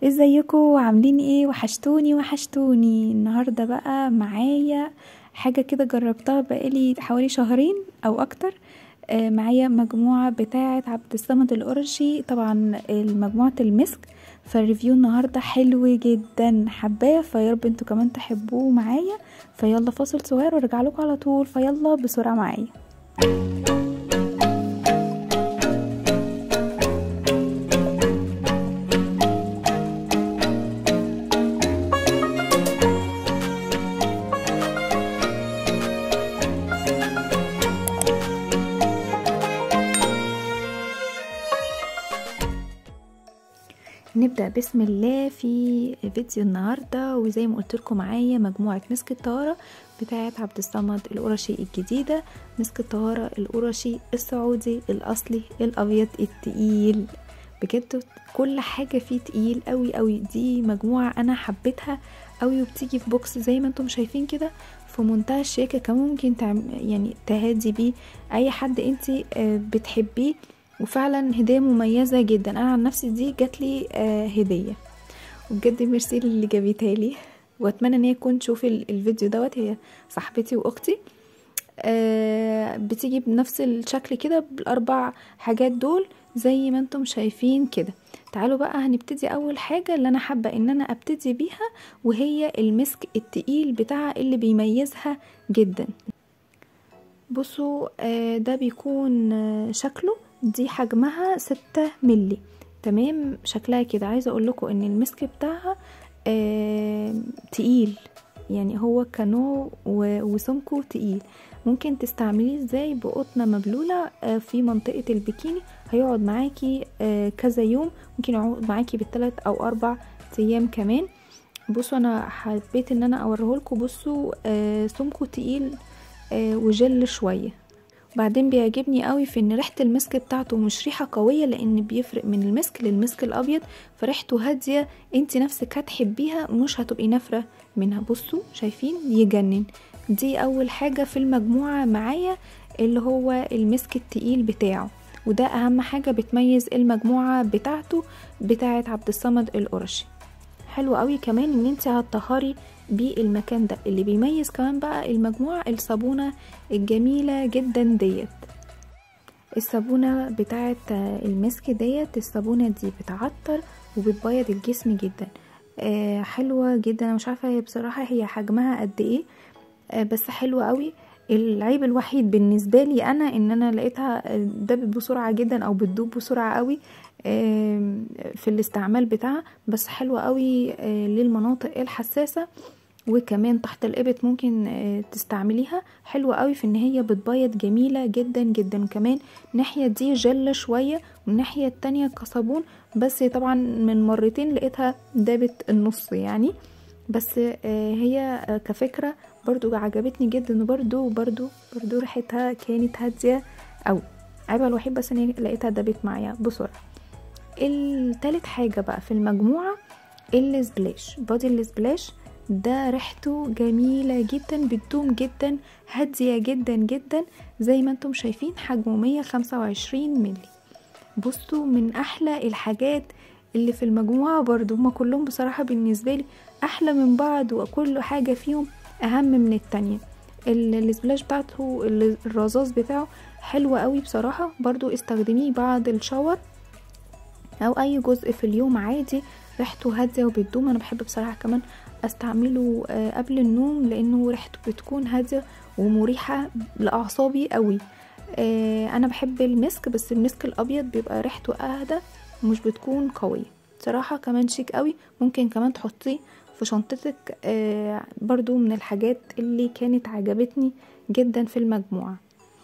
ازيكم عاملين ايه وحشتوني وحشتوني النهارده بقى معايا حاجه كده جربتها بقالي حوالي شهرين او اكتر آه، معايا مجموعه بتاعه عبد الصمد القرشي طبعا مجموعه المسك فالريفيو النهارده حلو جدا حباه فيارب انتوا كمان تحبوه معايا فيلا فاصل صغير وارجع لكم على طول فيلا بسرعه معايا نبدأ بسم الله في فيديو النهاردة وزي ما قلت لكم معايا مجموعة مسك الطهارة بتاعة عبد الصمد القرشي الجديدة مسك الطهارة القرشي السعودي الأصلي الأبيض التقيل بجد كل حاجة فيه تقيل قوي قوي دي مجموعة أنا حبيتها قوي وبتيجي في بوكس زي ما انتم شايفين كده في منتهى الشياكة كمان ممكن تعم يعني تهادي بيه أي حد انت بتحبيه وفعلا هدية مميزة جدا انا عن نفسي دي جات لي آه هدية وبجد ميرسي اللي جابتها لي واتمنى ان هي تكون تشوف الفيديو دوت هي صاحبتي واختي آه بتيجي بنفس الشكل كده بالاربع حاجات دول زي ما انتم شايفين كده تعالوا بقى هنبتدي اول حاجة اللي انا حابة ان انا ابتدي بيها وهي المسك التقيل بتاعها اللي بيميزها جدا بصوا آه ده بيكون آه شكله دي حجمها ستة ملي تمام شكلها كده عايزه اقول لكم ان المسك بتاعها آه تقيل يعني هو كنوع وسمكه تقيل ممكن تستعمليه ازاي بقطنة مبلولة آه في منطقة البكيني هيقعد معاكي آه كذا يوم ممكن يقعد معاكي بالثلاث او اربع ايام كمان بصوا انا حبيت ان انا اوريهولكوا بصوا آه سمكه تقيل آه وجل شويه بعدين بيعجبني قوي في ان ريحه المسك بتاعته مش ريحه قويه لان بيفرق من المسك للمسك الابيض فريحته هاديه انت نفسك هتحبيها مش هتبقي نافره منها بصوا شايفين يجنن دي اول حاجه في المجموعه معايا اللي هو المسك التقيل بتاعه وده اهم حاجه بتميز المجموعه بتاعته بتاعه عبد الصمد القرشي حلو قوي كمان ان انت هتطهري بالمكان ده اللي بيميز كمان بقى المجموعة الصابونة الجميلة جدا ديت الصابونة بتاعة المسك ديت الصابونة دي بتعطر وبتبيض الجسم جدا آه حلوة جدا انا مش عارفة هي بصراحة هي حجمها قد ايه آه بس حلوة قوي العيب الوحيد بالنسبة لي انا ان انا لقيتها دبت بسرعة جدا او بتدوب بسرعة قوي في الاستعمال بتاعها بس حلوة قوي للمناطق الحساسة وكمان تحت الابط ممكن تستعمليها حلوة قوي في ان هي بتبيض جميلة جدا جدا وكمان الناحية دي جلة شوية والناحية التانية كصابون بس طبعا من مرتين لقيتها دابت النص يعني بس هي كفكرة برضو عجبتني جدا وبرضو برضو برضو ريحتها كانت هادية قوي عيبها الوحيد بس اني لقيتها دابت معايا بسرعة التالت حاجة بقى في المجموعة السبلاش بادي السبلاش ده ريحته جميلة جدا بتدوم جدا هادية جدا جدا زي ما انتم شايفين حجمه 125 ملي بصوا من احلى الحاجات اللي في المجموعة برضو هما كلهم بصراحة بالنسبة لي احلى من بعض وكل حاجة فيهم اهم من التانية السبلاش بتاعته الرذاذ بتاعه حلو قوي بصراحة برضو استخدميه بعد الشاور او اي جزء في اليوم عادي ريحته هاديه وبتدوم انا بحب بصراحه كمان استعمله قبل النوم لانه ريحته بتكون هاديه ومريحه لاعصابي قوي انا بحب المسك بس المسك الابيض بيبقى ريحته اهدى ومش بتكون قويه صراحه كمان شيك قوي ممكن كمان تحطيه في شنطتك برضو من الحاجات اللي كانت عجبتني جدا في المجموعه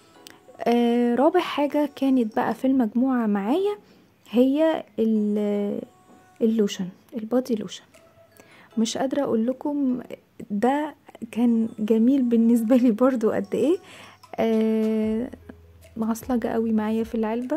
رابع حاجه كانت بقى في المجموعه معايا هي اللوشن البادي لوشن مش قادرة اقول لكم ده كان جميل بالنسبة لي برضو قد ايه آه معصلجة قوي معايا في العلبة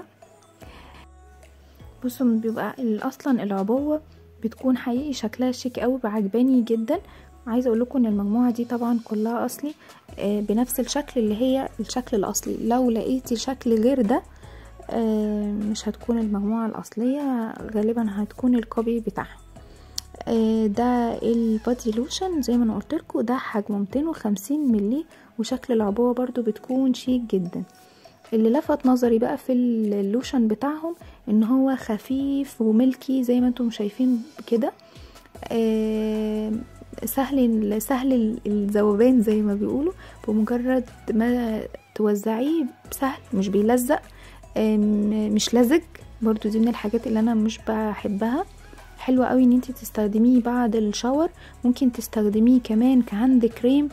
بصوا بيبقى اصلا العبوة بتكون حقيقي شكلها شيك قوي بعجباني جدا عايزه اقول لكم ان المجموعه دي طبعا كلها اصلي آه بنفس الشكل اللي هي الشكل الاصلي لو لقيتي شكل غير ده آه مش هتكون المجموعة الأصلية غالبا هتكون الكوبي بتاعها آه ده البادي لوشن زي ما انا قلت لكم ده حجمه 250 مللي وشكل العبوه برضو بتكون شيك جدا اللي لفت نظري بقى في اللوشن بتاعهم ان هو خفيف وملكي زي ما انتم شايفين كده آه سهل سهل الذوبان زي ما بيقولوا بمجرد ما توزعيه سهل مش بيلزق مش لزج برضو دي من الحاجات اللي انا مش بحبها حلوة قوي ان انت تستخدميه بعد الشاور ممكن تستخدميه كمان كعند كريم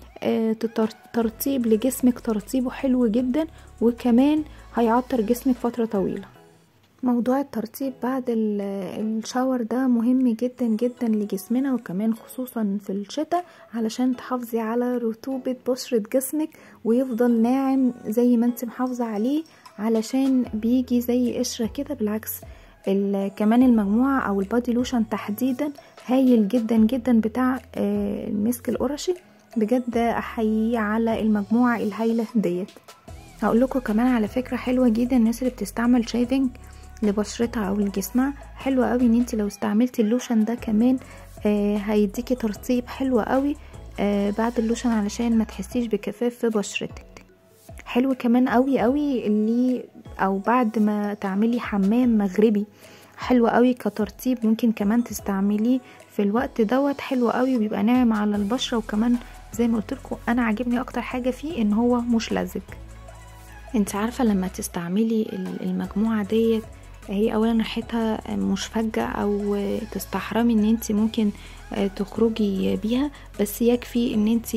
ترطيب لجسمك ترطيبه حلو جدا وكمان هيعطر جسمك فترة طويلة موضوع الترطيب بعد الشاور ده مهم جدا جدا لجسمنا وكمان خصوصا في الشتاء علشان تحافظي على رطوبة بشرة جسمك ويفضل ناعم زي ما انت محافظة عليه علشان بيجي زي قشرة كده بالعكس كمان المجموعة او البادي لوشن تحديدا هايل جدا جدا بتاع المسك القرشي بجد احييه على المجموعة الهايلة ديت هقول لكم كمان على فكرة حلوة جدا الناس اللي بتستعمل شيفنج لبشرتها او لجسمها حلوة قوي ان انت لو استعملتي اللوشن ده كمان آه هيديكي ترطيب حلو قوي آه بعد اللوشن علشان ما تحسيش بكفاف في بشرتك حلو كمان قوي قوي اللي او بعد ما تعملي حمام مغربي حلو قوي كترطيب ممكن كمان تستعمليه في الوقت دوت حلو قوي وبيبقى ناعم على البشره وكمان زي ما قلت لكم انا عاجبني اكتر حاجه فيه ان هو مش لزج انت عارفه لما تستعملي المجموعه ديت هي اولا ريحتها مش فجة او تستحرمي ان انت ممكن تخرجي بيها بس يكفي ان انت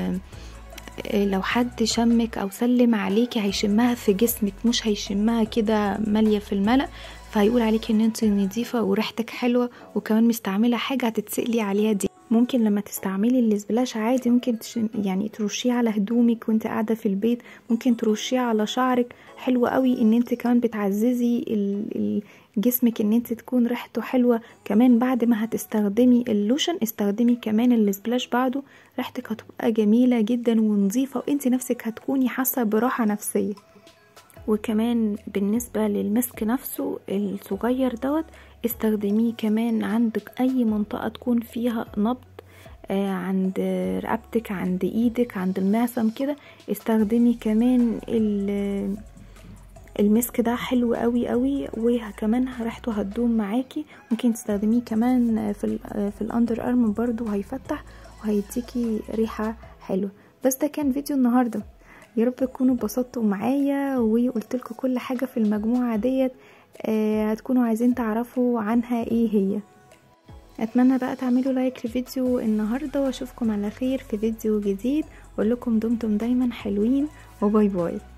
لو حد شمك او سلم عليكي هيشمها في جسمك مش هيشمها كده مالية في الملأ فهيقول عليكي ان انت نظيفة وريحتك حلوة وكمان مستعملة حاجة هتتسألي عليها دي ممكن لما تستعملي السبلاش عادي ممكن تش... يعني ترشيه على هدومك وانت قاعده في البيت ممكن ترشيه على شعرك حلو قوي ان انت كمان بتعززي ال... ال... جسمك ان انت تكون ريحته حلوه كمان بعد ما هتستخدمي اللوشن استخدمي كمان السبلاش بعده ريحتك هتبقى جميله جدا ونظيفه وانت نفسك هتكوني حاسه براحه نفسيه وكمان بالنسبة للمسك نفسه الصغير دوت استخدميه كمان عندك اي منطقة تكون فيها نبض آه عند رقبتك عند ايدك عند المعصم كده استخدمي كمان المسك ده حلو قوي قوي وكمان ريحته هتدوم معاكي ممكن تستخدميه كمان في في الاندر ارم برضو هيفتح وهيديكي ريحه حلوه بس ده كان فيديو النهارده يا رب تكونوا اتبسطتوا معايا وقلت لكم كل حاجه في المجموعه ديت آه هتكونوا عايزين تعرفوا عنها ايه هي اتمنى بقى تعملوا لايك لفيديو النهارده واشوفكم على خير في فيديو جديد واقول لكم دمتم دايما حلوين وباي باي